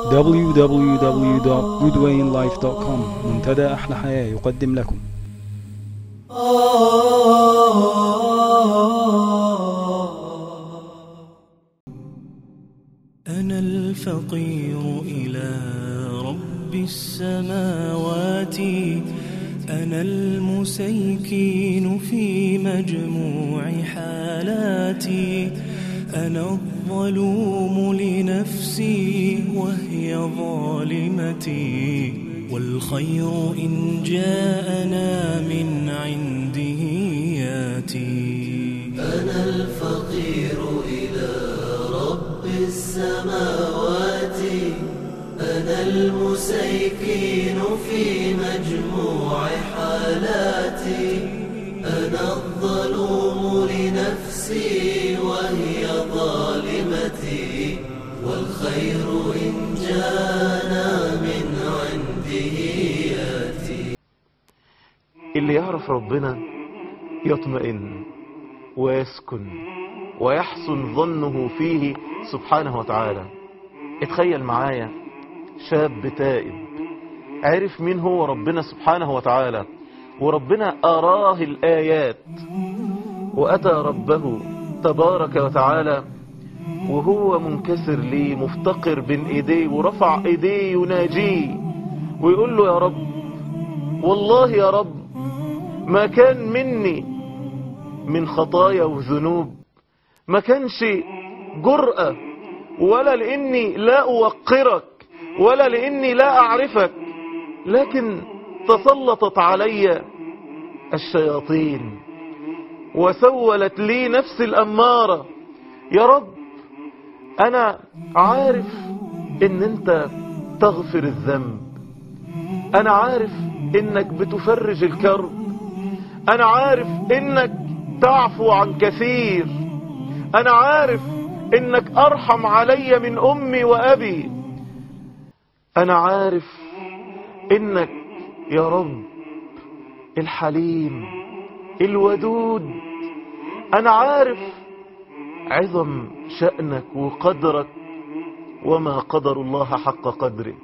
www.goodwayinlife.com منتدى أحلى حياة يقدم لكم أنا الفقير إلى رب السماوات أنا المسيكين في مجموع حالاتي أنا الظلوم لنفسي وهي ظالمتي والخير إن جاءنا من عنده ياتي أنا الفقير إلى رب السماوات أنا المسيكين في مجموع حالاتي أنا الظلوم لنفسي وهي ظالمتي والخير إن جانا من عنده ياتي اللي يعرف ربنا يطمئن ويسكن ويحسن ظنه فيه سبحانه وتعالى اتخيل معايا شاب تائب عرف مين هو ربنا سبحانه وتعالى وربنا أراه الآيات وأتى ربه تبارك وتعالى وهو منكسر ليه مفتقر بين ايديه ورفع ايديه يناجيه ويقول له يا رب والله يا رب ما كان مني من خطايا وذنوب ما كانش جرأة ولا لاني لا اوقرك ولا لاني لا اعرفك لكن تسلطت علي الشياطين وسولت لي نفس الاماره يا رب انا عارف ان انت تغفر الذنب انا عارف انك بتفرج الكرب انا عارف انك تعفو عن كثير انا عارف انك ارحم علي من امي وابي انا عارف انك يا رب الحليم الودود انا عارف عظم شأنك وقدرك وما قدر الله حق قدره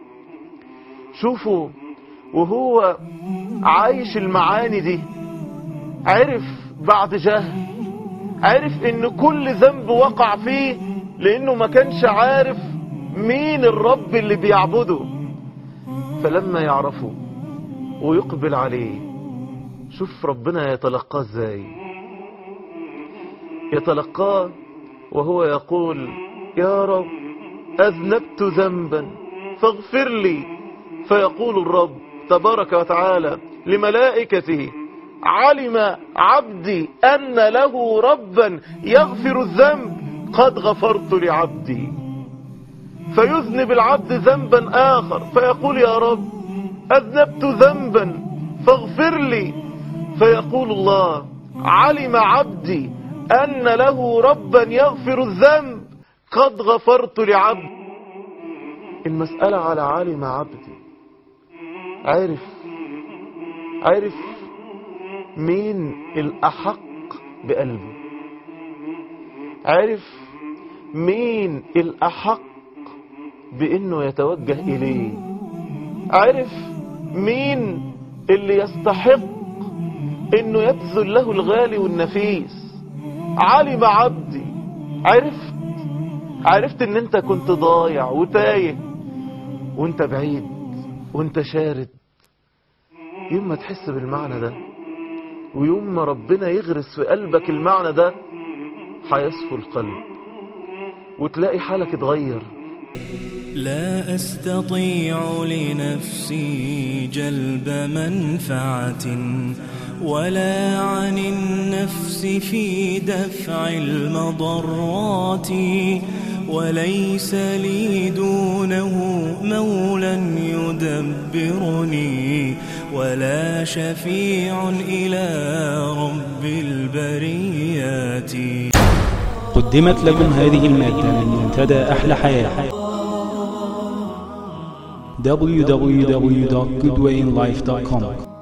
شوفوا وهو عايش المعاني دي عرف بعد جهل عرف ان كل ذنب وقع فيه لانه ما كانش عارف مين الرب اللي بيعبده فلما يعرفه ويقبل عليه شوف ربنا يتلقاه ازاي يتلقاه وهو يقول يا رب أذنبت ذنبا فاغفر لي فيقول الرب تبارك وتعالى لملائكته علم عبدي أن له ربا يغفر الذنب قد غفرت لعبدي فيذنب العبد ذنبا آخر فيقول يا رب أذنبت ذنبا فاغفر لي فيقول الله علم عبدي أن له ربا يغفر الذنب قد غفرت لعبد المسألة على علم عبدي عارف عارف مين الأحق بقلبه عارف مين الأحق بأنه يتوجه إليه عارف مين اللي يستحق أنه يبذل له الغالي والنفيس علم عبدي عرفت عرفت ان انت كنت ضايع وتايه وانت بعيد وانت شارد يوم ما تحس بالمعنى ده ويوم ما ربنا يغرس في قلبك المعنى ده هيصفو القلب وتلاقي حالك اتغير لا أستطيع لنفسي جلب منفعة ولا عن النفس في دفع المضرات وليس لي دونه مولا يدبرني ولا شفيع إلى رب البريات قدمت لكم هذه المادة من منتدى أحلى حياة www.goodwayinlife.com